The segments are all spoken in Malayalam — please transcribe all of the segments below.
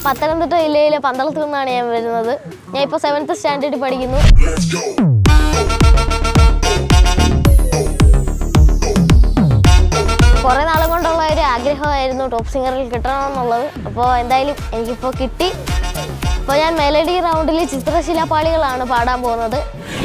പത്തനംതിട്ട ജില്ലയിലെ പന്തളത്തു നിന്നാണ് ഞാൻ വരുന്നത് ഞാൻ ഇപ്പോൾ സെവൻത്ത് സ്റ്റാൻഡേർഡിൽ പഠിക്കുന്നു കുറേ നാളും കൊണ്ടുള്ള ഒരു ആഗ്രഹമായിരുന്നു ടോപ്പ് സിംഗറിൽ കിട്ടണമെന്നുള്ളത് അപ്പോൾ എന്തായാലും എനിക്കിപ്പോൾ കിട്ടി അപ്പോൾ ഞാൻ മെലഡി റൗണ്ടിൽ ചിത്രശിലാപാളികളാണ് പാടാൻ പോകുന്നത്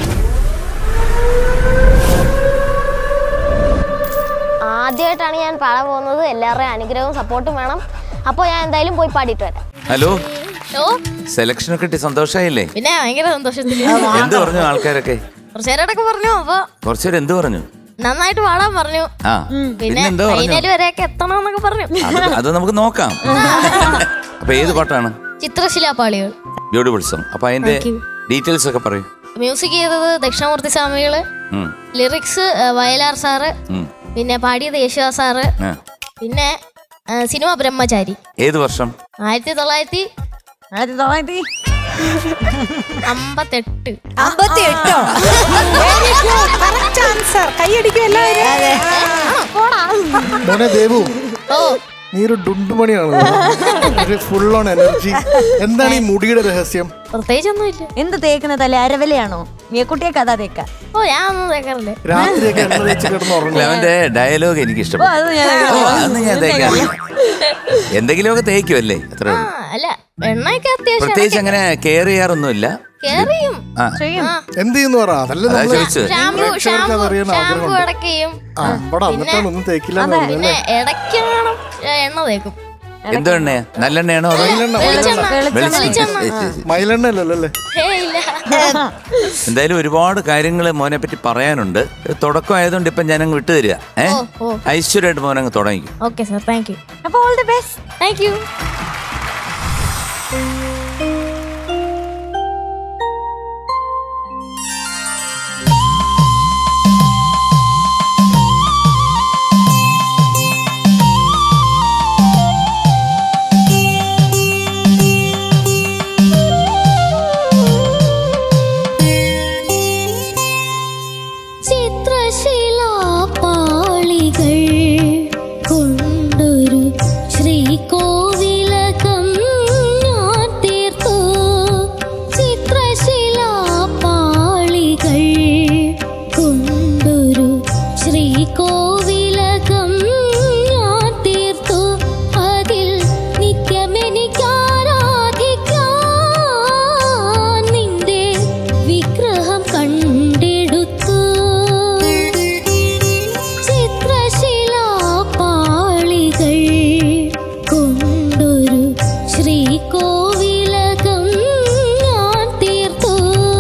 ആദ്യമായിട്ടാണ് ഞാൻ പാടാൻ പോകുന്നത് എല്ലാവരുടെയും അനുഗ്രഹവും സപ്പോർട്ടും വേണം അപ്പോൾ ഞാൻ എന്തായാലും പോയി പാടിയിട്ട് വരാം ഹലോ ഓ സെലക്ഷൻ കിട്ടി സന്തോഷായില്ലേ പിന്നെ ഭയങ്കര സന്തോഷത്തില് എന്ത് പറഞ്ഞു ആൾക്കാരൊക്കെ കുറച്ചു നേരമൊക്കെ പറഞ്ഞു അപ്പൊ കുറച്ചുപേര് എന്ത് പറഞ്ഞു നന്നായിട്ട് പാടാൻ പറഞ്ഞു ആ പിന്നെ പിന്നെ എന്തോ പറഞ്ഞു ഫൈനൽ വരെയൊക്കെ എത്തണം എന്നൊക്കെ പറഞ്ഞു അത് അത് നമുക്ക് നോക്കാം അപ്പൊ ഏത് പാട്ടാണ് ചിത്രശിലാപാളികൾ ബ്യൂട്ടിഫുൾ സോങ് അപ്പൊ അതിന്റെ Thank you. ഡീറ്റെയിൽസ് ഒക്കെ പറയൂ മ്യൂസിക് ചെയ്തത് ദക്ഷിണമൂർത്തി സ്വാമികള് ഉം, ലിറിക്സ് ഏഹ്, വയലാർ സാറ് ഉം. പിന്നെ പാടിയത് യേശുദാസ് സാറ് ആ. പിന്നെ ഏഹ്, സിനിമ ബ്രഹ്മചാരി ഏത് വർഷം ആയിരത്തി തൊള്ളായിരത്തി ആയിരത്തി തൊള്ളായിരത്തി അമ്പത്തെട്ട് അമ്പത്തി എട്ടോ കറക്റ്റ് ആൻസർ കൈയടിക്കും എല്ലാവരും മോനെ ദേവു ഓ നീ ഒരു ഡുണ്ടുമണിയാണ് ഫുൾ ഓൺ എനർജി എന്താണ് ഈ മുടിയുടെ രഹസ്യം പ്രത്യേകിച്ചൊന്നുമില്ല എന്ത് തേക്കുന്നതല്ലേ അരവലയാണോ നീക്കുട്ടിയെ കഥ തേക്ക ഓ ഞാൻ ഒന്നും കേൾക്കാറില്ലേ രാത്രിയൊക്കെ എണ്ണ തേച്ച് കിടന്ന് അല്ല, ഉറങ്ങും അവന്റെ ഡയലോഗ് എനിക്ക് ഓ, ഇഷ്ടപ്പെട്ടു അത് ഞാൻ ഓ, അതൊന്നും ഞാൻ തേക്കാം എന്തെങ്കിലുമൊക്കെ തേക്കുമല്ലേ അത്ര ആ അല്ല എണ്ണയൊക്കെ അത്യാവശ്യം പ്രത്യേകിച്ച് അങ്ങനെ കെയർ ചെയ്യാറൊന്നുമില്ല കേറിയും ആ ആ എന്ത് ചെയ്യുന്നു പറ അതല്ല അതാ നമ്മള് ചോദിച്ചത് ഷാമ്പു പ്രേക്ഷകർക്ക് ഷാമ്പു അതറിയാൻ ഷാമ്പു ആഗ്രഹമുണ്ട് ഇടയ്ക്ക് ചെയ്യും ആ ഇവിടെ എന്നിട്ടാണ് ഒന്നും തേക്കില്ല എന്ന് പറഞ്ഞു പിന്നെ ഇടയ്ക്ക് കാണും എണ്ണ തേക്കും എന്തോ എണ്ണയാ നല്ലെണ്ണയാണോ അതോ വെളിച്ചെണ്ണ വെളിച്ചെണ്ണ വെളിച്ചെണ്ണ മൈലെണ്ണ അല്ലല്ലോ അല്ലേ ഏ ഇല്ല എന്തായാലും ഒരുപാട് കാര്യങ്ങൾ മോനെ പറ്റി പറയാനുണ്ട് തുടക്കം ആയതുകൊണ്ട് ഇപ്പം ഞാനങ്ങ് വിട്ടു തരിക ഏ ഓ, ഓ. ഐശ്വര്യമായിട്ട് മോനങ്ങ് തുടങ്ങിക്കും ഓക്കെ സാർ താങ്ക് യു അപ്പൊ all the best thank you ചിത്രശിലാപാളികൾ കൊണ്ടൊരു ശ്രീകോവിലകം ഞാൻ തീർത്തു ചിത്രശിലാപാളികൾ കൊണ്ടൊരു ശ്രീകോവിലകം ഞാൻ തീർത്തു അതിൽ നിത്യമെനിക്കാരാധിക്കാൻ നിന്റെ വിഗ്രഹം കണ്ടെടുത്തു ചിത്രശിലാപാളികൾ കൊണ്ടൊരു ശ്രീകോവിലകം ഞാൻ തീർത്തു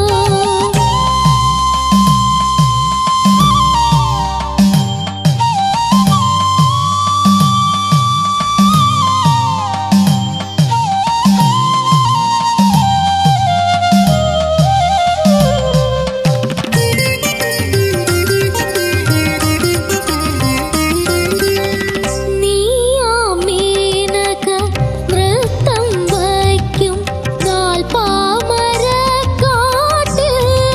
നീയാമേനക നൃത്തം വയ്ക്കും നാൽപ്പാമരക്കാട്ടിൽ.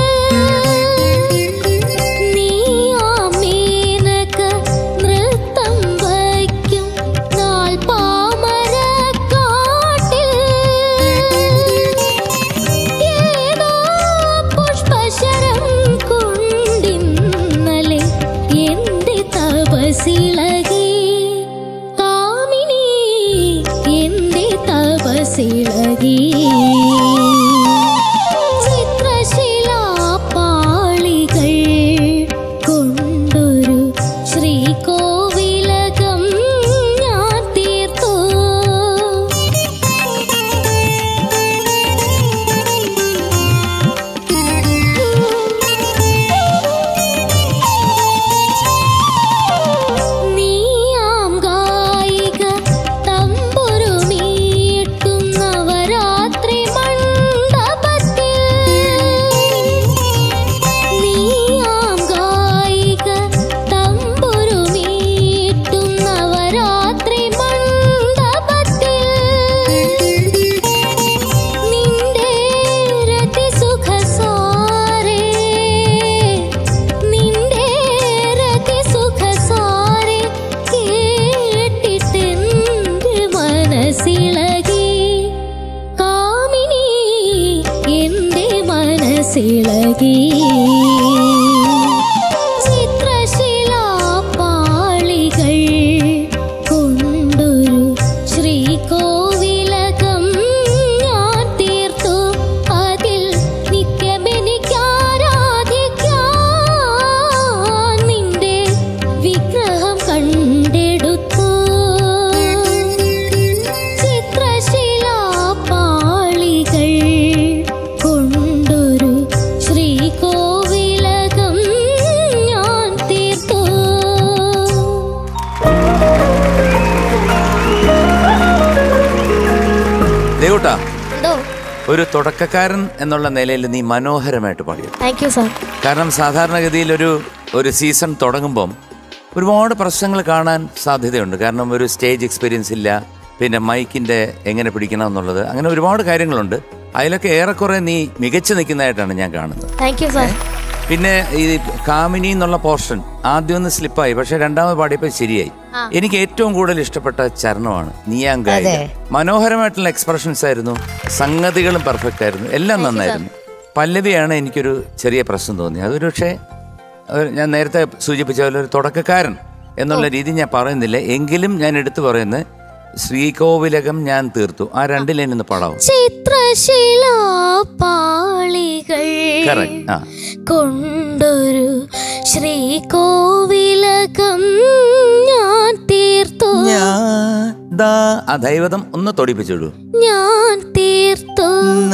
നീയാമേനക നൃത്തം വയ്ക്കും നാൽപ്പാമരക്കാട്ടിൽ. ഏതോ പുഷ്പശരം കൊണ്ടിന്നലെ എന്റെ തപസിളകി കാമിനി എന്റെ തപസിളകി ചിത്രശിലാപാളികൾ കൊണ്ടൊരു ശ്രീകോവിലകം ഞാൻ തീർത്തു നീ ഒരു തുടക്കക്കാരൻ എന്നുള്ള നിലയിൽ നീ മനോഹരമായിട്ട് പാടിയത് താങ്ക് യു സാർ കാരണം സാധാരണഗതിയിൽ ഒരു ഒരു സീസൺ തുടങ്ങുമ്പം ഒരുപാട് പ്രശ്നങ്ങൾ കാണാൻ സാധ്യതയുണ്ട് കാരണം ഒരു സ്റ്റേജ് എക്സ്പീരിയൻസ് ഇല്ല പിന്നെ മൈക്കിൻ്റെ എങ്ങനെ പിടിക്കണം എന്നുള്ളത് അങ്ങനെ ഒരുപാട് കാര്യങ്ങളുണ്ട് അതിലൊക്കെ ഏറെക്കുറെ നീ മികച്ചു നിൽക്കുന്നതായിട്ടാണ് ഞാൻ കാണുന്നത് താങ്ക് യു സാർ പിന്നെ ഈ കാമിനി എന്നുള്ള പോർഷൻ ആദ്യം ഒന്ന് സ്ലിപ്പായി പക്ഷെ രണ്ടാമത് പാടിയപ്പോൾ ശരിയായി എനിക്ക് ഏറ്റവും കൂടുതൽ ഇഷ്ടപ്പെട്ട ചരണമാണ് നീയാം ഗായിക മനോഹരമായിട്ടുള്ള എക്സ്പ്രഷൻസ് ആയിരുന്നു സംഗതികളും പെർഫെക്റ്റ് ആയിരുന്നു എല്ലാം നന്നായിരുന്നു പല്ലവിയാണ് എനിക്കൊരു ചെറിയ പ്രശ്നം തോന്നി അതൊരു പക്ഷേ ഒരു- ഞാൻ നേരത്തെ സൂചിപ്പിച്ച പോലെ ഒരു തുടക്കക്കാരൻ എന്നുള്ള രീതി ഞാൻ പറയുന്നില്ല എങ്കിലും ഞാൻ എടുത്തു പറയുന്നത് ശ്രീകോവിലകം ഞാൻ തീർത്തു ആ രണ്ട് ലൈൻ ഒന്ന് പാടാവും ചിത്രശിലാപാളികൾ Correct. ആ. കൊണ്ടൊരു ശ്രീകോവിലകം ഞാൻ തീർത്തു ആ ദൈവതം ഒന്ന് തൊടിപ്പിച്ചിടൂ ഞാൻ തീർത്തു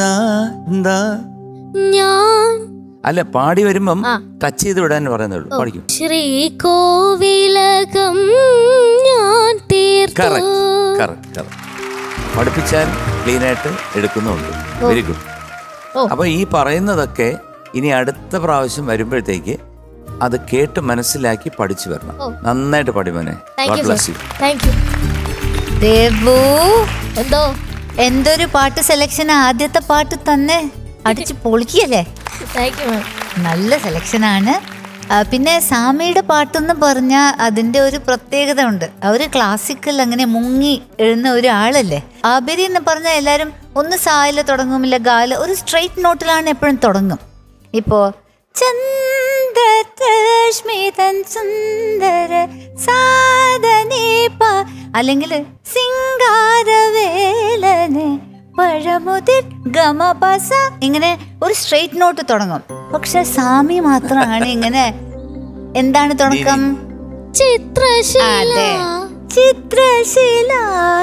ഞാൻ അല്ല പാടി വരുമ്പം ടച്ച് ചെയ്ത് വിടാൻ പറയുന്നുള്ളൂ പാടിക്കും ശ്രീകോവിലകം ഞാൻ തീർത്തു കറക്റ്റ് കറക്റ്റ് കറക്റ്റ് പഠിപ്പിച്ചാൽ ക്ലീനായിട്ട് എടുക്കുന്നുണ്ട് വെരി ഗുഡ് അപ്പൊ ഈ പറയുന്നതൊക്കെ ഇനി അടുത്ത പ്രാവശ്യം വരുമ്പോഴത്തേക്ക് അത് കേട്ട് മനസ്സിലാക്കി പഠിച്ചു വരണം നന്നായിട്ട് പഠിമോനെ thank you bless sir you thank you Devu എന്തോ എന്തൊരു പാട്ട് സെലക്ഷൻ ആദ്യത്തെ പാട്ട് തന്നെ അടിച്ച് പൊളിക്കല്ലേ താങ്ക് യു മാം നല്ല സെലക്ഷനാണ് ആ, പിന്നെ സാമിയുടെ പാട്ടെന്ന് പറഞ്ഞാൽ അതിന്റെ ഒരു പ്രത്യേകത ഉണ്ട് അവര് ക്ലാസിക്കൽ അങ്ങനെ മുങ്ങി എഴുന്ന ഒരാളല്ലേ ആബരി എന്ന് പറഞ്ഞാൽ എല്ലാരും ഒന്ന് സായില തുടങ്ങുമില്ല ഗാല ഒരു സ്ട്രെയിറ്റ് നോട്ടിലാണ് എപ്പോഴും തുടങ്ങും ഇപ്പോ ചന്ദ്രരശ്മിതൻ സുന്ദര സാധനീപ അല്ലെങ്കിൽ സിംഗാരവേലനെ പഴമുതിർ ഗമപസ ഇങ്ങനെ ഒരു സ്ട്രെയിറ്റ് നോട്ട് തുടങ്ങും പക്ഷെ സാമി മാത്രമാണ് ഇങ്ങനെ എന്താണ് തുടക്കം ചിത്രശീല അതെ ചിത്രശീല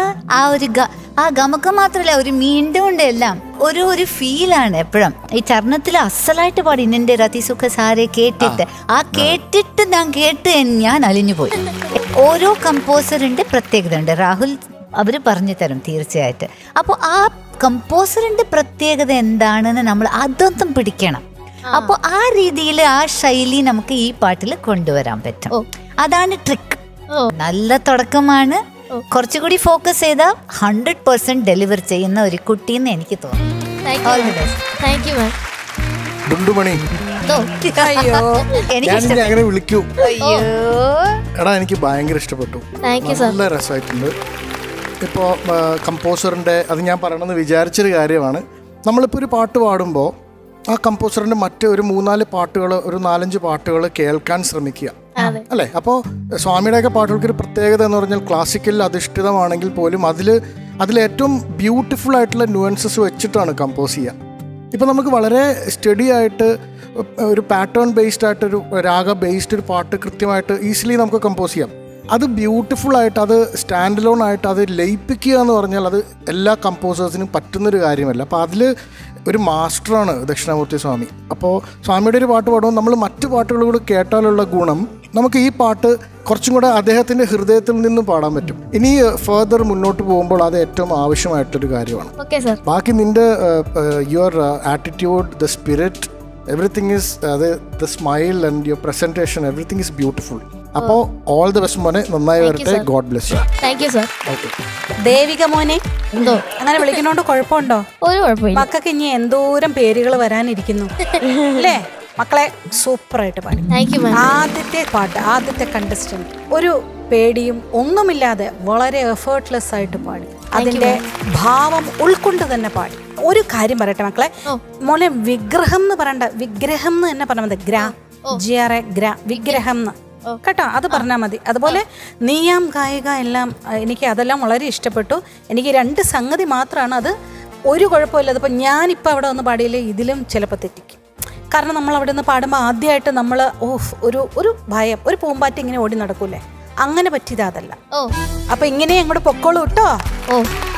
ആ ഒരു ഗ- ആ ഗമക്കം മാത്രല്ല ഒരു മീണ്ടും ഉണ്ട് എല്ലാം ഒരു ഒരു ഫീലാണ് എപ്പോഴും ഈ ചരണത്തിൽ അസലായിട്ട് പാടി നിന്റെ രതിസുഖ സാരെ കേട്ടിട്ട് ആ കേട്ടിട്ട് ഞാൻ കേട്ട് എൻ- ഞാൻ അലിഞ്ഞു പോയി ഓരോ കമ്പോസറിന്റെ പ്രത്യേകത ഉണ്ട് രാഹുൽ അവര് പറഞ്ഞു തരും തീർച്ചയായിട്ടും അപ്പോൾ ആ കമ്പോസറിന്റെ പ്രത്യേകത എന്താണെന്ന് നമ്മൾ അതൊന്നും പിടിക്കണം അപ്പോൾ ആ രീതിയിൽ ആ ശൈലി നമുക്ക് ഈ പാട്ടിൽ കൊണ്ടുവരാൻ പറ്റും അതാണ് ട്രിക്ക് ഓ നല്ല തുടക്കമാണ് കുറച്ചുകൂടി ഫോക്കസ് ചെയ്താൽ ഹൺഡ്രഡ് പെർസെന്റ് ഡെലിവർ ചെയ്യുന്ന ഒരു കുട്ടിയെന്ന് എനിക്ക് തോന്നുന്നു thank All you the best. Thank you ma'am ഡുണ്ടുമണി എന്തോ അയ്യോ എനിക്ക് ഞാൻ നിന്നെ അങ്ങനെ വിളിക്കൂ അയ്യോ എടാ എനിക്ക് ഭയങ്കര ഇഷ്ടപ്പെട്ടു താങ്ക് യു സാർ നല്ല രസമായിട്ടുണ്ട് ഇപ്പോൾ കമ്പോസറിൻ്റെ അത് ഞാൻ പറയണമെന്ന് വിചാരിച്ചൊരു കാര്യമാണ് നമ്മളിപ്പോൾ ഒരു പാട്ട് പാടുമ്പോൾ ആ കമ്പോസറിൻ്റെ മറ്റ് ഒരു മൂന്നാല് പാട്ടുകൾ ഒരു നാലഞ്ച് പാട്ടുകൾ കേൾക്കാൻ ശ്രമിക്കുക അതെ അല്ലേ അപ്പോൾ സ്വാമിയുടെയൊക്കെ പാട്ടുകൾക്ക് ഒരു പ്രത്യേകത എന്ന് പറഞ്ഞാൽ ക്ലാസിക്കൽ അധിഷ്ഠിതമാണെങ്കിൽ പോലും അതിൽ അതിലേറ്റവും ബ്യൂട്ടിഫുൾ ആയിട്ടുള്ള ന്യൂവൻസസ് വെച്ചിട്ടാണ് കമ്പോസ് ചെയ്യുക ഇപ്പം നമുക്ക് വളരെ സ്റ്റഡി ആയിട്ട് ഒരു പാറ്റേൺ ബേസ്ഡ് ആയിട്ടൊരു രാഗ ബേസ്ഡ് ഒരു പാട്ട് കൃത്യമായിട്ട് ഈസിലി നമുക്ക് കമ്പോസ് ചെയ്യാം അത് ബ്യൂട്ടിഫുൾ ആയിട്ട് അത് സ്റ്റാൻഡ് ലോൺ ആയിട്ട് അത് ലയിപ്പിക്കുക എന്ന് പറഞ്ഞാൽ അത് എല്ലാ കമ്പോസേഴ്സിനും പറ്റുന്നൊരു കാര്യമല്ല അപ്പോൾ അതിൽ ഒരു മാസ്റ്ററാണ് ദക്ഷിണാമൂർത്തി സ്വാമി അപ്പോൾ സ്വാമിയുടെ ഒരു പാട്ട് പാടുമ്പോൾ നമ്മൾ മറ്റു പാട്ടുകൾ കൂടെ കേട്ടാലുള്ള ഗുണം നമുക്ക് ഈ പാട്ട് കുറച്ചും കൂടെ അദ്ദേഹത്തിൻ്റെ ഹൃദയത്തിൽ നിന്നും പാടാൻ പറ്റും ഇനി ഫർദർ മുന്നോട്ട് പോകുമ്പോൾ അത് ഏറ്റവും ആവശ്യമായിട്ടൊരു കാര്യമാണ് ഓക്കെ സാർ ബാക്കി നിന്റെ your attitude the spirit everything is അത് the smile and your presentation everything is beautiful അപ്പോൾ ഓൾ ദ ബെസ്റ്റ് മോനെ നന്നായി Thank you, വരട്ടെ sir. God bless you thank you sir Devika മോനെ എന്തോ അങ്ങനെ വിളിക്കണോണ്ട് കുഴപ്പമുണ്ടോ ഒരു കുഴപ്പമില്ല മക്കൾക്ക് ഇനി എന്തോരം പേരുകൾ വരാനിരിക്കുന്നു അല്ലേ മക്കളെ സൂപ്പറായിട്ട് പാടി താങ്ക് യു മാം ആദ്യത്തെ പാട്ട് ആദ്യത്തെ കണ്ടസ്റ്റന്റ് ഒരു പേടിയും ഒന്നുമില്ലാതെ വളരെ എഫേർട്ട്ലെസ് ആയിട്ട് പാടി അതിന്റെ ഭാവം ഉൾക്കൊണ്ട് തന്നെ പാടി ഒരു കാര്യം പറയട്ടെ മക്കളെ മോനെ വിഗ്രഹം എന്ന് പറയണ്ട വിഗ്രഹം എന്ന് തന്നെ പറഞ്ഞാൽ മതി ഗ്രാ ജി ആർ എ ഗ്രാ വിഗ്രഹം എന്ന് കേട്ടോ അത് പറഞ്ഞാൽ മതി അതുപോലെ നീയാം ഗായിക എല്ലാം അഹ് എനിക്ക് അതെല്ലാം വളരെ ഇഷ്ടപ്പെട്ടു എനിക്ക് രണ്ട് സംഗതി മാത്രമാണ് അത് ഒരു കുഴപ്പമില്ല അതിപ്പോൾ ഞാനിപ്പോൾ അവിടെ ഒന്ന് പാടിയില്ലേ ഇതിലും ചിലപ്പോൾ തെറ്റിക്കും കാരണം നമ്മൾ അവിടെ നിന്ന് പാടുമ്പോൾ ആദ്യമായിട്ട് നമ്മൾ ഓഫ് ഒരു ഒരു ഭയം ഒരു പൂമ്പാറ്റ ഇങ്ങനെ ഓടി നടക്കൂലേ അങ്ങനെ പറ്റിയത് അതല്ല ഓ അപ്പൊ ഇങ്ങനെ അങ്ങോട്ട് പൊക്കോളൂ കേട്ടോ ഓ